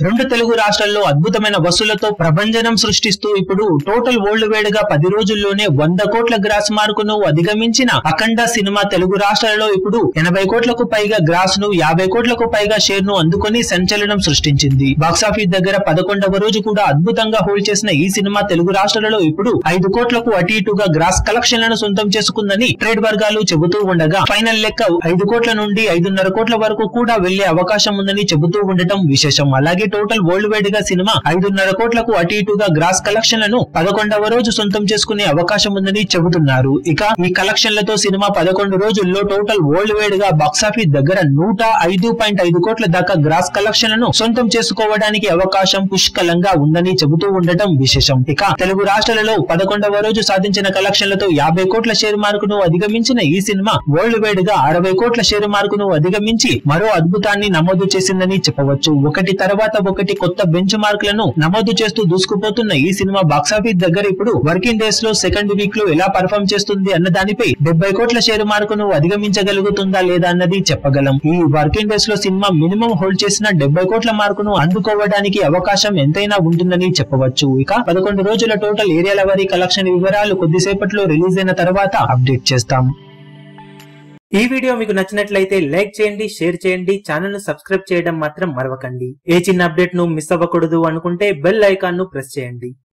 రెండు తెలుగు రాష్ట్రాల్లో అద్భుతమైన వసూలతో ప్రభంజనం సృష్టిస్తూ ఇప్పుడు టోటల్ వరల్డ్ వైడ్ గా పది రోజుల్లోనే వంద కోట్ల గ్రాస్ మార్కును అధిగమించిన అఖండ సినిమా తెలుగు రాష్ట్రాలలో ఇప్పుడు ఎనభై కోట్లకు పైగా గ్రాస్ ను యాభై కోట్లకు పైగా షేర్ ను అందుకొని సంచలనం సృష్టించింది బాక్సాఫీస్ దగ్గర పదకొండవ రోజు కూడా అద్భుతంగా హోల్డ్ చేసిన ఈ సినిమా తెలుగు రాష్ట్రాలలో ఇప్పుడు ఐదు కోట్లకు అటు ఇటుగా గ్రాస్ కలెక్షన్లను సొంతం చేసుకుందని ట్రేడ్ వర్గాలు చెబుతూ ఉండగా ఫైనల్ లెక్క ఐదు కోట్ల నుండి ఐదున్నర కోట్ల వరకు కూడా వెళ్లే అవకాశం ఉందని చెబుతూ ఉండటం విశేషం అలాగే టోటల్ వరల్డ్ వైడ్ గా సినిమా ఐదున్నర కోట్లకు అటు ఇటుగా గ్రాస్ కలెక్షన్లను పదకొండవ రోజు సొంతం చేసుకునే అవకాశం ఉందని చెబుతున్నారు ఇక ఈ కలెక్షన్లతో సినిమా పదకొండు రోజుల్లో టోటల్ వరల్డ్ వైడ్ గా బాక్సాఫీస్ దగ్గర నూట ఐదు పాయింట్ ఐదు కోట్ల దాకా గ్రాస్ కలెక్షన్లను సొంతం చేసుకోవడానికి అవకాశం పుష్కలంగా ఉందని చెబుతూ ఉండటం విశేషం ఇక తెలుగు రాష్ట్రాలలో పదకొండవ రోజు సాధించిన కలెక్షన్లతో యాభై కోట్ల షేర్ మార్కును అధిగమించిన ఈ సినిమా వరల్డ్ వైడ్ గా అరవై కోట్ల షేర్ మార్కును అధిగమించి మరో అద్భుతాన్ని నమోదు చేసిందని చెప్పవచ్చు ఒకటి తర్వాత ఒకటి కొత్త బెంచ్ మార్కులను నమోదు చేస్తూ దూసుకుపోతున్న ఈ సినిమా బాక్సాఫీస్ దగ్గర ఇప్పుడు వర్కింగ్ డేస్ లో సెకండ్ వీక్ లో ఎలా పర్ఫామ్ చేస్తుంది అన్న దానిపై డెబ్బై కోట్ల షేర్ మార్కును అధిగమించగలుగుతుందా లేదా అన్నది చెప్పగలం ఈ వర్కింగ్ డేస్ లో సినిమా మినిమం హోల్డ్ చేసిన డెబ్బై కోట్ల మార్కును అందుకోవడానికి అవకాశం ఎంతైనా ఉంటుందని చెప్పవచ్చు ఇక పదకొండు రోజుల టోటల్ ఏరియాల వారి కలెక్షన్ వివరాలు కొద్దిసేపట్లో రిలీజ్ అయిన తర్వాత అప్డేట్ చేస్తాం ఈ వీడియో మీకు నచ్చినట్లయితే లైక్ చేయండి షేర్ చేయండి ఛానల్ ను సబ్స్క్రైబ్ చేయడం మాత్రం మరవకండి ఏ చిన్న అప్డేట్ ను మిస్ అవ్వకూడదు అనుకుంటే బెల్ ఐకాన్ ను ప్రెస్ చేయండి